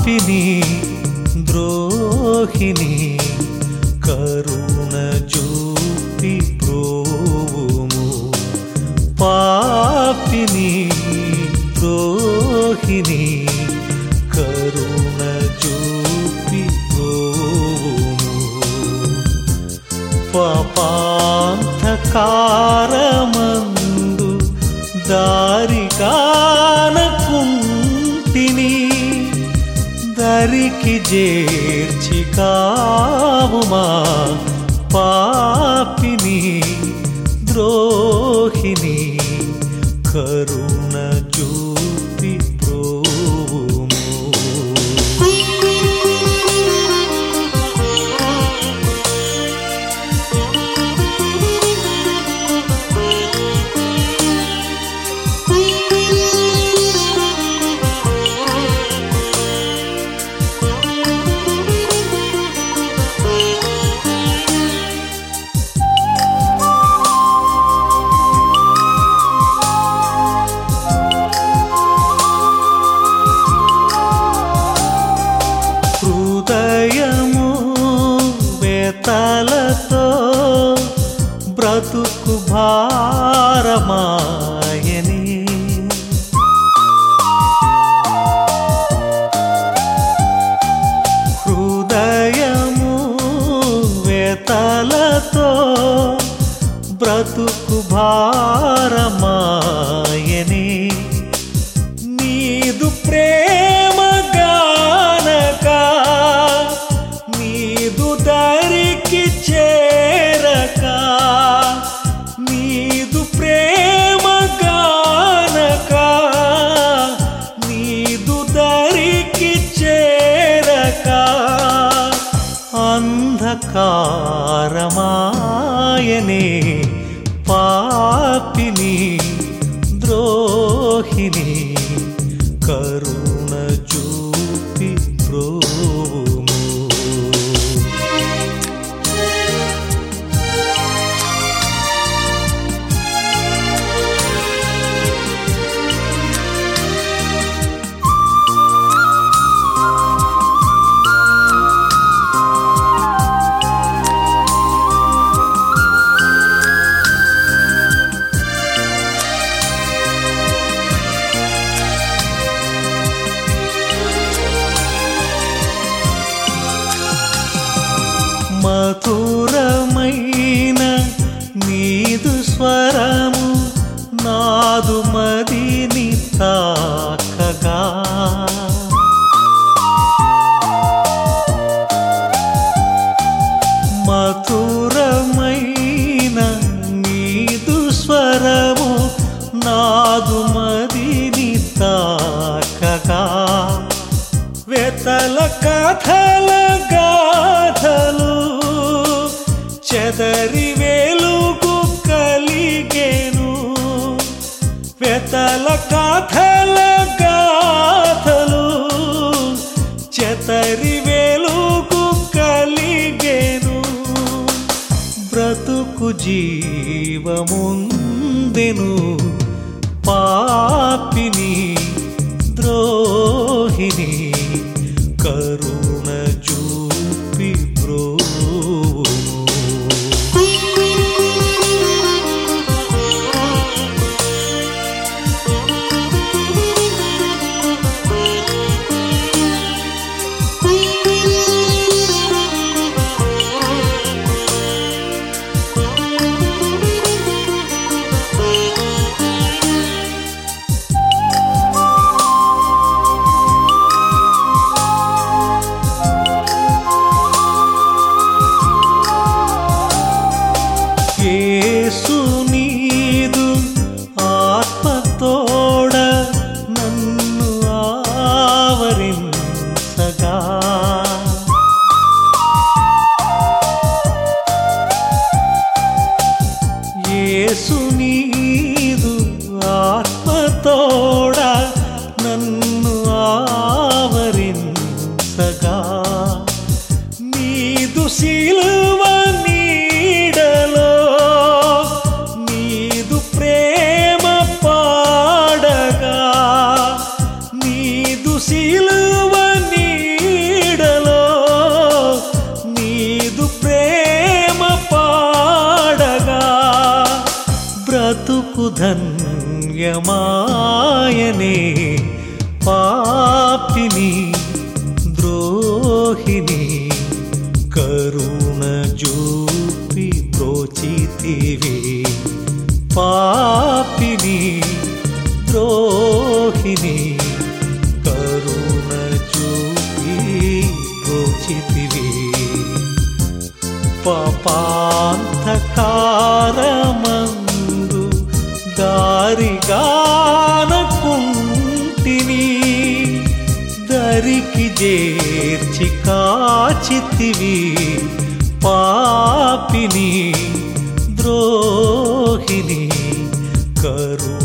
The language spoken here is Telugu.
పాపిని ద్రోహిని కరుణ చూపి ప్రోవుము పాపిని ద్రోహిని కరుణ చూపి ప్రోవుము పాపాంధకారమందు దారికానకుంటిని దరికి చేర్చి కావుమా పాపిని ద్రోహిని కరుణ చూపి ప్రోవుము హృదయము వేతలతో బ్రతుకు భారమాయని హృదయము వేతలతో బ్రతుకు భారమాయని నీదు ప్రేమ గానక నీదు దరికి చేరక నీదు ప్రేమ గానక నీదు దరికి చేరక అంధకారమాయనే పాపిని ద్రోహిని కరుణ చూపి ప్రోము మధురమైన నీదు స్వరము నాదు మదిని తాకగా మధురమైన నీదు స్వరము నాదు మదిని తాకగా వెతల కథల గాథలు చెదరి వెలుగు కలిగేను వెతల కథల గాథలు చెదరి వెలుగు కలిగేను బ్రతుకు జీవముందెను పాపిని ద్రోహిని కరుణ చూపి బ్రోవుము ద్రోహిణి కరుణ జూపి బ్రోచితివి పాపిని ద్రోహిణి కరుణ చూపి బ్రోచితివి పాపాంధకారమందు దారిగానకుంటిని దరికి చేర్చి కాచితివి పాపిని ద్రోహిణి కరుణ